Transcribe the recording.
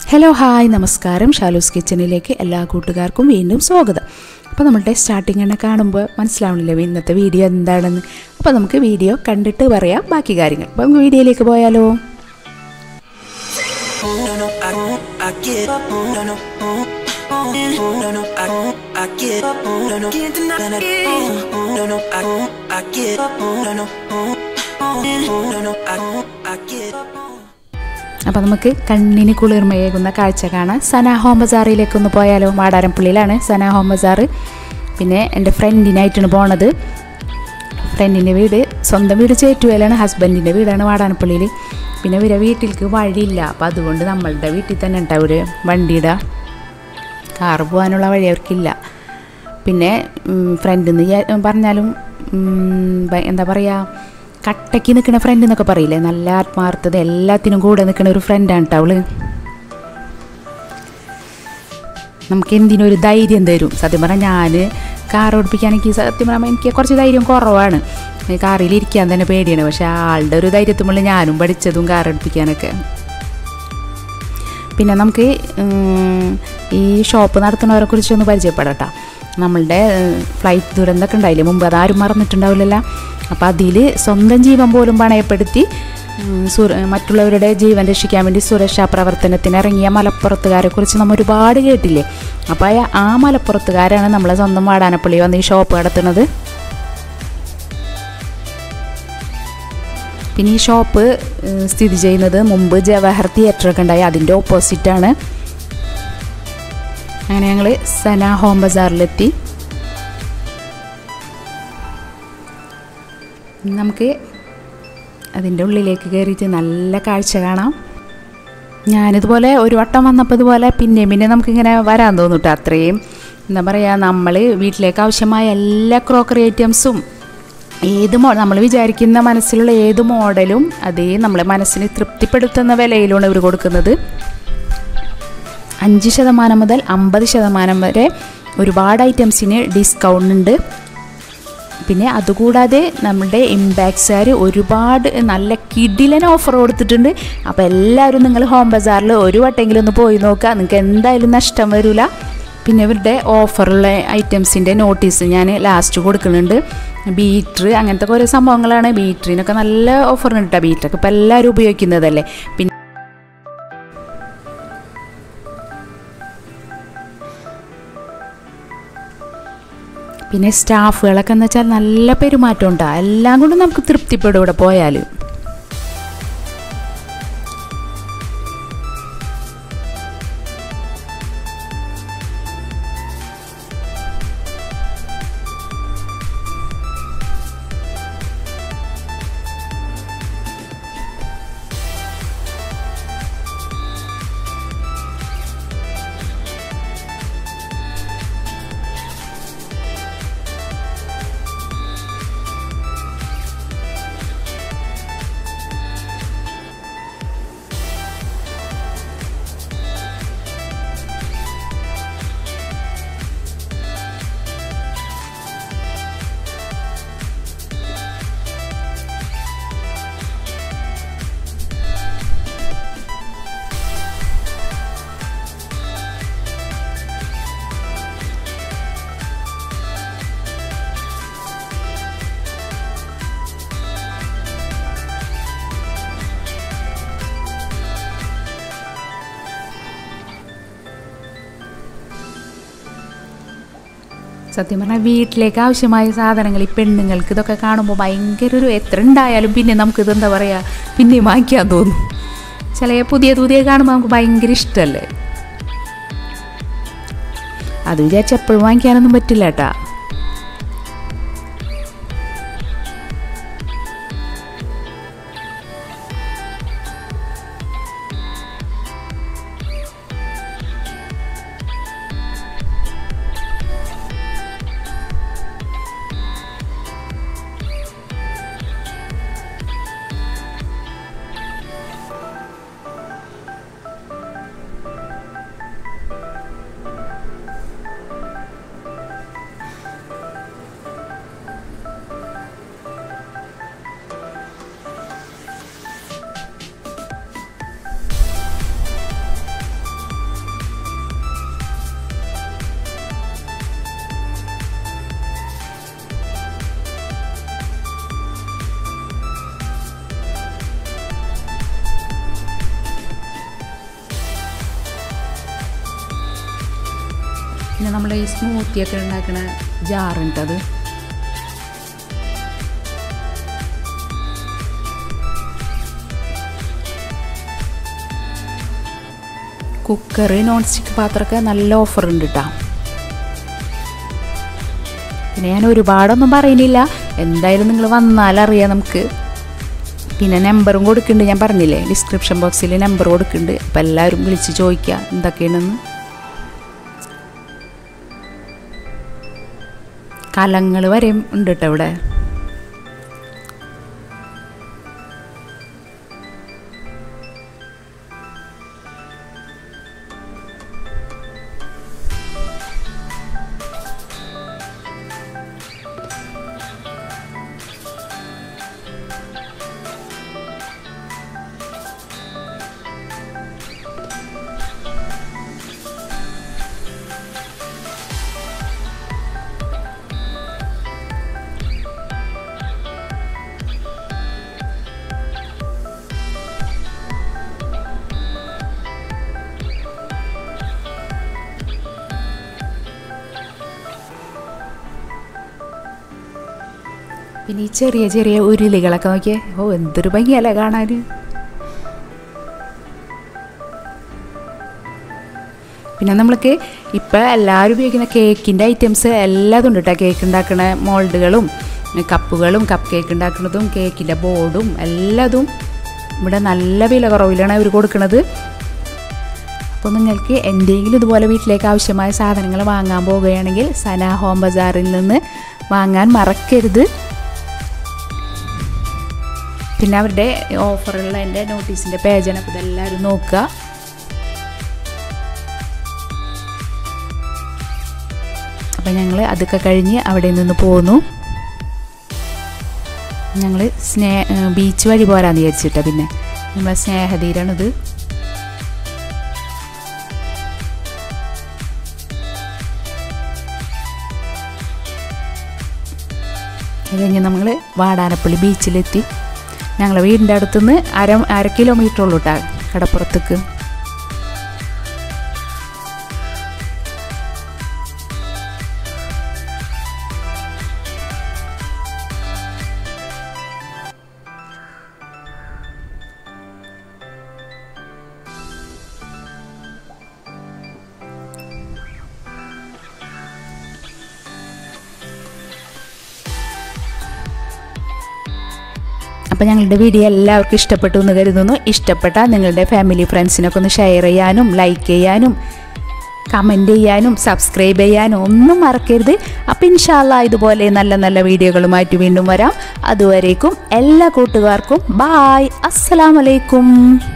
Hello hi നമസ്കാരം ഷാലൂസ് കിച്ചണിലേക്ക് എല്ലാ കൂട്ടുകാർക്കും വീണ്ടും സ്വാഗതം അപ്പോൾ നമ്മളുടെ സ്റ്റാർട്ടിങ് തന്നെ കാണുമ്പോൾ മനസ്സിലാവണില്ലേ ഇന്നത്തെ വീഡിയോ എന്താണെന്ന് അപ്പോൾ നമുക്ക് വീഡിയോ കണ്ടിട്ട് പറയാം ബാക്കി കാര്യങ്ങൾ അപ്പോൾ നമുക്ക് വീഡിയോയിലേക്ക് പോയാലോ No, no, I won't, I get up, no, no, no, no, I won't, I get up, no, no, can't deny that, no, no, I won't, I get up, no, no, no, no, I won't, I get up. അപ്പോൾ നമുക്ക് കണ്ണിന് കുളിർമയേകുന്ന കാഴ്ച കാണാൻ സന home ബസാറിലേക്ക് ഒന്ന് പോയാലോ വാടാരപ്പള്ളിയിലാണ് സന home Bazar പിന്നെ എൻ്റെ ഫ്രണ്ടിനായിട്ടാണ് പോണത് ഫ്രണ്ടിൻ്റെ വീട് സ്വന്തം വീട് ചേറ്റുവേലാണ് ഹസ്ബൻഡിൻ്റെ വീടാണ് വാടാനപ്പള്ളിയിൽ പിന്നെ ഇവരെ വീട്ടിലേക്ക് വഴിയില്ല അപ്പോൾ അതുകൊണ്ട് നമ്മളുടെ വീട്ടിൽ തന്നെ ഉണ്ടാവും ഒരു വണ്ടിയുടെ കാറ് പോകാനുള്ള വഴി അവർക്കില്ല പിന്നെ ഫ്രണ്ട് എന്ന് പറഞ്ഞാലും ഉം, ഭ- എന്താ പറയുക കട്ടയ്ക്ക് നിൽക്കുന്ന ഫ്രണ്ട് എന്നൊക്കെ പറയില്ലേ നല്ല ആത്മാർത്ഥത എല്ലാത്തിനും കൂടെ നിൽക്കുന്ന ഒരു ഫ്രണ്ടാണ് കേട്ടോ അവള് നമുക്ക് എന്തിനും ഒരു ധൈര്യം തരും സത്യം പറഞ്ഞാൽ ഞാൻ കാർ ഓടിപ്പിക്കാൻ എനിക്ക് സത്യം പറഞ്ഞാൽ എനിക്ക് കുറച്ച് ധൈര്യം കുറവാണ് ഈ കാറിൽ ഇരിക്കാൻ തന്നെ പേടിയാണ് പക്ഷേ ആളുടെ ഒരു ധൈര്യത്തുമ്പോൾ ഞാനും പഠിച്ചതും കാർ ഓടിപ്പിക്കാനൊക്കെ പിന്നെ നമുക്ക് ഉം, ഈ ഷോപ്പ് നടത്തുന്നവരെ കുറിച്ചൊന്ന് പരിചയപ്പെടട്ടോ നമ്മളുടെ ഫ്ലൈറ്റ് ദുരന്തമൊക്കെ ഉണ്ടായില്ലേ മുമ്പ് അതാരും മറന്നിട്ടുണ്ടാവില്ലല്ലോ അപ്പോൾ അതിൽ സ്വന്തം ജീവൻ പോലും പണയപ്പെടുത്തി ഉം, സുര മറ്റുള്ളവരുടെ ജീവൻ രക്ഷിക്കാൻ വേണ്ടി സുരക്ഷാ പ്രവർത്തനത്തിന് ഇറങ്ങിയ മലപ്പുറത്തുകാരെ കുറിച്ച് നമ്മൾ ഒരുപാട് കേട്ടില്ലേ അപ്പോൾ ആ- ആ മലപ്പുറത്തുകാരാണ് നമ്മളെ സ്വന്തം വാടാനപ്പള്ളി വന്ന് ഈ ഷോപ്പ് നടത്തുന്നത് പിന്നെ ഈ ഷോപ്പ് ഏഹ്, സ്ഥിതി ചെയ്യുന്നത് മുമ്പ് ജവഹർ തിയേറ്റർ ഒക്കെ ഉണ്ടായി അതിൻ്റെ ഓപ്പോസിറ്റാണ് അങ്ങനെ ഞങ്ങൾ സന ഹോം ബസാറിലെത്തി നമുക്ക് അതിൻ്റെ ഉള്ളിലേക്ക് കയറിയിട്ട് നല്ല കാഴ്ച കാണാം ഞാനിതുപോലെ ഒരു വട്ടം വന്നപ്പോൾ ഇതുപോലെ പിന്നെയും പിന്നെ നമുക്കിങ്ങനെ വരാൻ തോന്നിട്ട് അത്രയും എന്താ പറയുക നമ്മൾ വീട്ടിലേക്ക് ആവശ്യമായ എല്ലാ ക്രോക്കറി ഐറ്റംസും ഏത് മോ നമ്മൾ വിചാരിക്കുന്ന മനസ്സിലുള്ള ഏത് മോഡലും അതേ നമ്മളെ മനസ്സിന് തൃപ്തിപ്പെടുത്തുന്ന വിലയിലാണ് ഇവർ കൊടുക്കുന്നത് അഞ്ച് ശതമാനം മുതൽ അമ്പത് ശതമാനം വരെ ഒരുപാട് ഐറ്റംസിന് ഡിസ്കൗണ്ട് ഉണ്ട് പിന്നെ അതുകൂടാതെ നമ്മുടെ ഇമ്പാക്ട്സുകാർ ഒരുപാട് നല്ല കിടിലൻ ഓഫർ കൊടുത്തിട്ടുണ്ട് അപ്പോൾ എല്ലാവരും നിങ്ങൾ ഹോം ബസാറിൽ ഒരു വട്ടെങ്കിലും ഒന്ന് പോയി നോക്കുക നിങ്ങൾക്ക് എന്തായാലും നഷ്ടം വരില്ല പിന്നെ ഇവരുടെ ഓഫറുള്ള ഐറ്റംസിൻ്റെ നോട്ടീസ് ഞാൻ ലാസ്റ്റ് കൊടുക്കുന്നുണ്ട് ബീറ്റർ അങ്ങനത്തെ കുറേ സംഭവങ്ങളാണ് ബീറ്ററിനൊക്കെ നല്ല ഓഫറുണ്ട് കേട്ടോ ബീറ്ററൊക്കെ ഇപ്പോൾ എല്ലാവരും ഉപയോഗിക്കുന്നതല്ലേ പിന്നെ പിന്നെ സ്റ്റാഫുകളൊക്കെ എന്ന് വെച്ചാൽ നല്ല പെരുമാറ്റം ഉണ്ടാകും എല്ലാം കൊണ്ടും നമുക്ക് തൃപ്തിപ്പെടും ഇവിടെ പോയാൽ സത്യം പറഞ്ഞാൽ വീട്ടിലേക്ക് ആവശ്യമായ സാധനങ്ങൾ ഈ പെണ്ണുങ്ങൾക്ക് ഇതൊക്കെ കാണുമ്പോൾ ഭയങ്കര ഒരു എത്ര ഉണ്ടായാലും പിന്നെ നമുക്കിത് എന്താ പറയുക പിന്നെയും വാങ്ങിക്കാൻ തോന്നും ചില പുതിയ പുതിയ കാണുമ്പോൾ നമുക്ക് ഭയങ്കര ഇഷ്ടമല്ലേ അത് വിചാരിച്ച് എപ്പോഴും വാങ്ങിക്കാനൊന്നും പറ്റില്ല കേട്ടാ പിന്നെ നമ്മൾ ഈ സ്മൂത്തിയൊക്കെ ഉണ്ടാക്കുന്ന ജാറുണ്ട് അത് കുക്കർ നോൺ സ്റ്റിക്ക് പാത്രമൊക്കെ നല്ല ഓഫർ ഉണ്ട് കേട്ടോ പിന്നെ ഞാൻ ഒരുപാടൊന്നും പറയുന്നില്ല എന്തായാലും നിങ്ങൾ വന്നാലറിയാം നമുക്ക് പിന്നെ നമ്പറും കൊടുക്കുന്നുണ്ട് ഞാൻ പറഞ്ഞില്ലേ ഡിസ്ക്രിപ്ഷൻ ബോക്സിൽ നമ്പർ കൊടുക്കുന്നുണ്ട് അപ്പം എല്ലാവരും വിളിച്ച് ചോദിക്കുക എന്തൊക്കെയാണെന്ന് കലങ്ങൾ വരെയും ഉണ്ട് കേട്ടോ ഇവിടെ പിന്നെ ഈ ചെറിയ ചെറിയ ഉരുളികളൊക്കെ നോക്കിയേ ഓ എന്തൊരു ഭംഗിയല്ലേ കാണാൻ പിന്നെ നമ്മൾക്ക് ഇപ്പോൾ എല്ലാവരും ഉപയോഗിക്കുന്ന കേക്കിൻ്റെ ഐറ്റംസ് എല്ലാതും ഉണ്ട് കേട്ടോ കേക്ക് ഉണ്ടാക്കുന്ന മോൾഡുകളും കപ്പുകളും കപ്പ് കേക്ക് ഉണ്ടാക്കുന്നതും കേക്കിൻ്റെ ബോർഡും എല്ലാതും ഇവിടെ നല്ല വില കുറവിലാണ് അവർ കൊടുക്കുന്നത് അപ്പോൾ നിങ്ങൾക്ക് എന്തെങ്കിലും ഇതുപോലെ വീട്ടിലേക്ക് ആവശ്യമായ സാധനങ്ങൾ വാങ്ങാൻ പോവുകയാണെങ്കിൽ സന ഹോം ബസാറിൽ നിന്ന് വാങ്ങാൻ മറക്കരുത് പിന്നെ അവരുടെ ഓഫറുള്ള എൻ്റെ നോട്ടീസിൻ്റെ പേജാണ് അപ്പോൾ ഇതെല്ലാവരും നോക്കുക അപ്പം ഞങ്ങൾ അതൊക്കെ കഴിഞ്ഞ് അവിടെ നിന്ന് പോന്നു ഞങ്ങൾ സ്നേ ബീച്ച് വഴി പോരാന്ന് വിചാരിച്ചിട്ടാ പിന്നെ നമ്മളെ സ്നേഹതീരാണിത് അത് കഴിഞ്ഞ് നമ്മൾ വാടാനപ്പള്ളി ബീച്ചിലെത്തി ഞങ്ങളെ വീടിൻ്റെ അടുത്തുനിന്ന് അര അര കിലോമീറ്റർ ഉള്ളൂ കേട്ടോ കടപ്പുറത്തേക്ക് അപ്പോൾ ഞങ്ങളുടെ വീഡിയോ എല്ലാവർക്കും ഇഷ്ടപ്പെട്ടു എന്ന് കരുതുന്നു ഇഷ്ടപ്പെട്ടാൽ നിങ്ങളുടെ ഫാമിലി ഫ്രണ്ട്സിനൊക്കെ ഒന്ന് ഷെയർ ചെയ്യാനും ലൈക്ക് ചെയ്യാനും കമൻറ്റ് ചെയ്യാനും സബ്സ്ക്രൈബ് ചെയ്യാനും ഒന്നും മറക്കരുത് അപ്പം ഇൻഷാല്ല ഇതുപോലെ നല്ല നല്ല വീഡിയോകളുമായിട്ട് വീണ്ടും വരാം അതുവരേക്കും എല്ലാ കൂട്ടുകാർക്കും ബായ് അസ്സലാമലൈക്കും